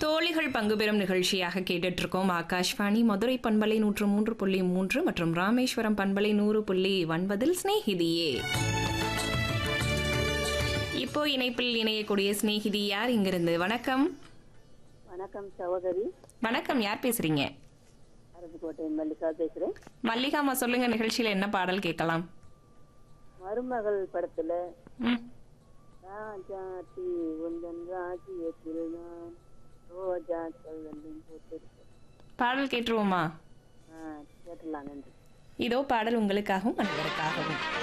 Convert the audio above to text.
தோழிகள் பங்கு பெறும் நிகழ்ச்சியாக கேட்டுட்டு இருக்கோம் ஆகாஷ்வாணி மதுரை பண்பலை நூற்று மூன்று புள்ளி மூன்று மற்றும் ராமேஸ்வரம் பண்பலை நூறு புள்ளி ஒன்பதில் ஸ்நேகிதியே இப்போ இணைப்பில் இணையக்கூடிய ஸ்நேகிதி யார் இங்கிருந்து வணக்கம் வணக்கம் சகோதரி வணக்கம் யார் பேசுறீங்க அரசுக்கோட்டை மல்லிகா பேசுறேன் மல்லிகாமா சொல்லுங்க நிகழ்ச்சியில என்ன பாடல் கேட்கலாம் மருமகள் படத்துல ம், ராஜாத்தி உந்தன் ராஜ்யத்தில் நான் ரோஜா சொல்லும் போட்டிருக்கேன் பாடல் கேட்டுருவோமா ஆ, கேட்டலாம் நன்றி இதோ பாடல் உங்களுக்காகவும் அனைவருக்காகவும்